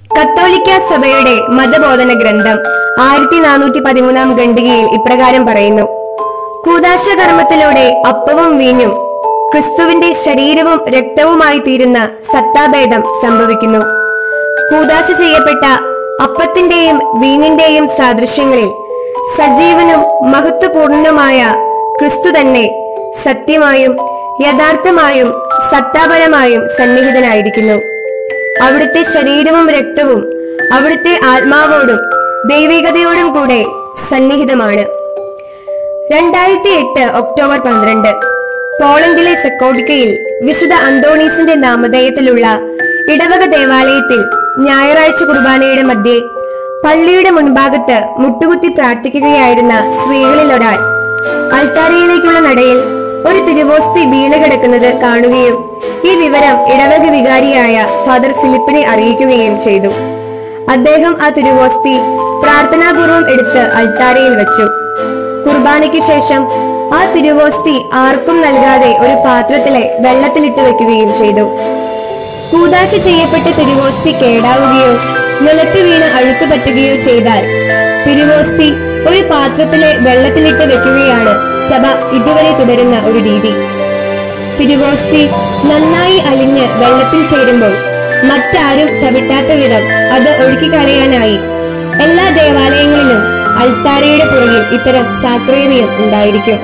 കത്തോലിക്ക സഭയുടെ മതബോധന ഗ്രന്ഥം ആയിരത്തി നാനൂറ്റി പതിമൂന്നാം ഖണ്ഡികയിൽ ഇപ്രകാരം പറയുന്നു കൂതാശ കർമ്മത്തിലൂടെ അപ്പവും വീഞ്ഞും ക്രിസ്തുവിന്റെ ശരീരവും രക്തവുമായി തീരുന്ന സത്താഭേദം സംഭവിക്കുന്നു കൂതാശ ചെയ്യപ്പെട്ട അപ്പത്തിന്റെയും വീഞ്ഞിന്റെയും സാദൃശ്യങ്ങളിൽ സജീവനും മഹത്വപൂർണനുമായ ക്രിസ്തു തന്നെ സത്യമായും യഥാർത്ഥമായും സത്താപരമായും സന്നിഹിതനായിരിക്കുന്നു അവിടുത്തെ ശരീരവും രക്തവും അവിടുത്തെ ആത്മാവോടും ദൈവികതയോടും കൂടെ സന്നിഹിതമാണ് രണ്ടായിരത്തി എട്ട് ഒക്ടോബർ പന്ത്രണ്ട് പോളണ്ടിലെ സെക്കോഡിക്കയിൽ വിശുദ്ധ അന്തോണീസിന്റെ നാമധേയത്തിലുള്ള ഇടവക ദേവാലയത്തിൽ ഞായറാഴ്ച കുർബാനയുടെ മധ്യേ പള്ളിയുടെ മുൻഭാഗത്ത് മുട്ടുകുത്തി പ്രാർത്ഥിക്കുകയായിരുന്ന സ്ത്രീകളിൽ ഒരാൾ അൾത്താരയിലേക്കുള്ള നടയിൽ ഒരു തിരുവോസ്തി വീണ് കിടക്കുന്നത് കാണുകയും ഈ വിവരം ഇടവക വികാരിയായ ഫാദർ ഫിലിപ്പിനെ അറിയിക്കുകയും ചെയ്തു അദ്ദേഹം ആ തിരുവോസ്തി പ്രാർത്ഥനാപൂർവം എടുത്ത് അൾത്താരയിൽ വെച്ചു കുർബാനയ്ക്ക് ശേഷം ആ തിരുവോസ്തി ആർക്കും നൽകാതെ ഒരു പാത്രത്തിലെ വെള്ളത്തിലിട്ട് വെക്കുകയും ചെയ്തു കൂതാശ ചെയ്യപ്പെട്ട തിരുവോസ്തി കേടാവുകയോ നിലത്ത് വീണ് അഴുക്ക് പറ്റുകയോ ചെയ്താൽ തിരുവോസ്തി ഒരു പാത്രത്തിലെ വെള്ളത്തിലിട്ട് വെക്കുകയാണ് സഭ ഇതുവരെ തുടരുന്ന ഒരു രീതി തിരുവോസ്തി നന്നായി അലിഞ്ഞ് വെള്ളത്തിൽ ചേരുമ്പോൾ മറ്റാരും ചവിട്ടാത്ത വിധം അത് ഒഴുക്കിക്കളയാനായി എല്ലാ ദേവാലയങ്ങളിലും അൾത്താരയുടെ പുറകിൽ ഇത്തരം സാക്രേറിയം ഉണ്ടായിരിക്കും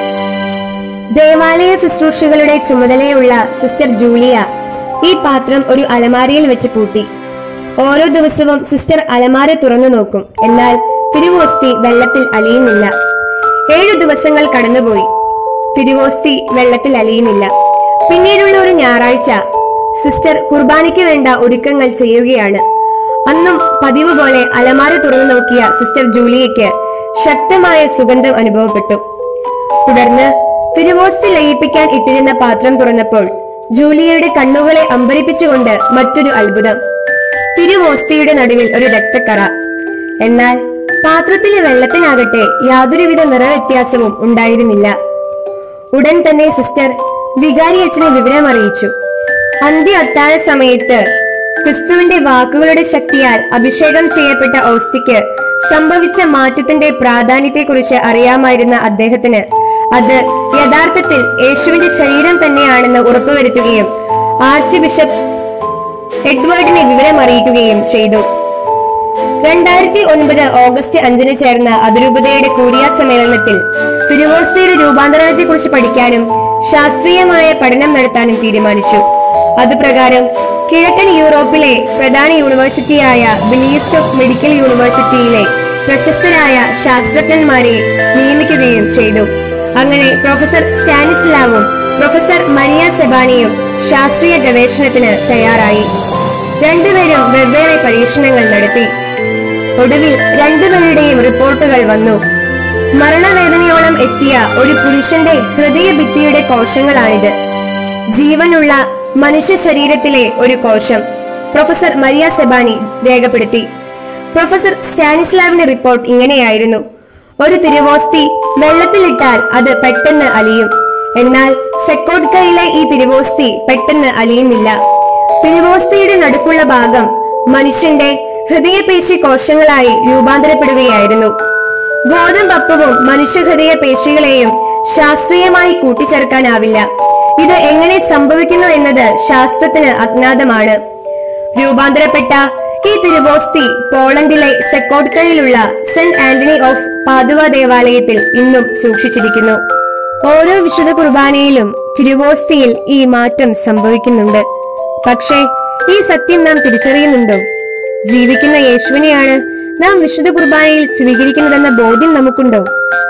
ദേവാലയ ശുശ്രൂഷകളുടെ ചുമതലയുള്ള സിസ്റ്റർ ജൂലിയ ഈ പാത്രം ഒരു അലമാരയിൽ വെച്ച് പൂട്ടി ഓരോ ദിവസവും സിസ്റ്റർ അലമാര തുറന്നു നോക്കും എന്നാൽ തിരുവോസ്തി വെള്ളത്തിൽ അലിയുന്നില്ല ഏഴു ദിവസങ്ങൾ കടന്നുപോയി തിരുവോസ്തി വെള്ളത്തിൽ അലിയുന്നില്ല പിന്നീടുള്ള ഒരു ഞായറാഴ്ച സിസ്റ്റർ കുർബാനയ്ക്ക് വേണ്ട ഒരുക്കങ്ങൾ ചെയ്യുകയാണ് അന്നും പതിവ് പോലെ അലമാര തുറന്നു നോക്കിയ സിസ്റ്റർ ജൂലിയയ്ക്ക് ശക്തമായ സുഗന്ധം അനുഭവപ്പെട്ടു തുടർന്ന് തിരുവോസ്തി ലയിപ്പിക്കാൻ ഇട്ടിരുന്ന പാത്രം തുറന്നപ്പോൾ ജൂലിയയുടെ കണ്ണുകളെ അമ്പരിപ്പിച്ചുകൊണ്ട് മറ്റൊരു അത്ഭുതം തിരുവോസ്തിയുടെ നടുവിൽ ഒരു രക്തക്കറ എന്നാൽ പാത്രത്തിലെ വെള്ളത്തിനാകട്ടെ യാതൊരുവിധ നിറവ്യത്യാസവും ഉണ്ടായിരുന്നില്ല ഉടൻ തന്നെ സിസ്റ്റർ വികാരി അച്ഛനെ വിവരം അറിയിച്ചു അന്ത്യ അത്താഴ സമയത്ത് ക്രിസ്തുവിന്റെ വാക്കുകളുടെ ശക്തിയാൽ അഭിഷേകം ചെയ്യപ്പെട്ട ഓസ്തിക്ക് സംഭവിച്ച മാറ്റത്തിന്റെ പ്രാധാന്യത്തെക്കുറിച്ച് അറിയാമായിരുന്ന അദ്ദേഹത്തിന് അത് യഥാർത്ഥത്തിൽ യേശുവിന്റെ ശരീരം തന്നെയാണെന്ന് ഉറപ്പുവരുത്തുകയും ആർച്ച് ബിഷപ്പ് എഡ്വേർഡിനെ വിവരം അറിയിക്കുകയും ചെയ്തു രണ്ടായിരത്തി ഒൻപത് ഓഗസ്റ്റ് അഞ്ചിന് ചേർന്ന അതിരൂപതയുടെ കൂടിയ സമ്മേളനത്തിൽ തിരുവോസ്തിയുടെ രൂപാന്തരണത്തെക്കുറിച്ച് പഠിക്കാനും ശാസ്ത്രീയമായ പഠനം നടത്താനും തീരുമാനിച്ചു അതുപ്രകാരം കിഴക്കൻ യൂറോപ്പിലെ പ്രധാന യൂണിവേഴ്സിറ്റിയായ ബിലീസ്റ്റ് ഓഫ് മെഡിക്കൽ യൂണിവേഴ്സിറ്റിയിലെ പ്രശസ്തരായ ശാസ്ത്രജ്ഞന്മാരെ നിയമിക്കുകയും ചെയ്തു അങ്ങനെ പ്രൊഫസർ സ്റ്റാനിസ്ലാവും പ്രൊഫസർ മരിയ സെബാനിയും ശാസ്ത്രീയ ഗവേഷണത്തിന് തയ്യാറായി രണ്ടുപേരും വെവ്വേറെ പരീക്ഷണങ്ങൾ നടത്തി ഒടുവിൽ രണ്ടുപേരുടെയും റിപ്പോർട്ടുകൾ വന്നു മരണവേദനയോളം എത്തിയ ഒരു പുരുഷന്റെ ഹൃദയഭിത്തിയുടെ കോശങ്ങളാണിത് ജീവനുള്ള മനുഷ്യ ശരീരത്തിലെ ഒരു കോശം പ്രൊഫസർ മരിയ സെബാനി രേഖപ്പെടുത്തി പ്രൊഫസർ സ്റ്റാനിസ്ലാവിന്റെ റിപ്പോർട്ട് ഇങ്ങനെയായിരുന്നു ഒരു തിരുവോസ്തി വെള്ളത്തിലിട്ടാൽ അത് പെട്ടെന്ന് അലിയും എന്നാൽ സെക്കോഡ്കയിലെ ഈ തിരുവോസ്തി പെട്ടെന്ന് അലിയുന്നില്ല തിരുവോസ്തിയുടെ നടുക്കുള്ള ഭാഗം മനുഷ്യന്റെ ഹൃദയപേശി കോശങ്ങളായി രൂപാന്തരപ്പെടുകയായിരുന്നു ഗോതമ്പപ്പവും മനുഷ്യഹൃദയ പേശികളെയും ശാസ്ത്രീയമായി കൂട്ടിച്ചേർക്കാനാവില്ല ഇത് എങ്ങനെ സംഭവിക്കുന്നു എന്നത് ശാസ്ത്രത്തിന് അജ്ഞാതമാണ് രൂപാന്തരപ്പെട്ട ഈ തിരുവോസ്തി പോളണ്ടിലെ സെക്കോട്കയിലുള്ള സെന്റ് ആന്റണി ഓഫ് പാതുവ ദേവാലയത്തിൽ ഇന്നും സൂക്ഷിച്ചിരിക്കുന്നു ഓരോ വിശുദ്ധ കുർബാനയിലും തിരുവോസ്തിയിൽ ഈ മാറ്റം സംഭവിക്കുന്നുണ്ട് പക്ഷേ ഈ സത്യം നാം തിരിച്ചറിയുന്നുണ്ടോ ജീവിക്കുന്ന യേശുവിനെയാണ് നാം വിശുദ്ധ കുർബാനയിൽ സ്വീകരിക്കുന്നതെന്ന ബോധ്യം നമുക്കുണ്ടോ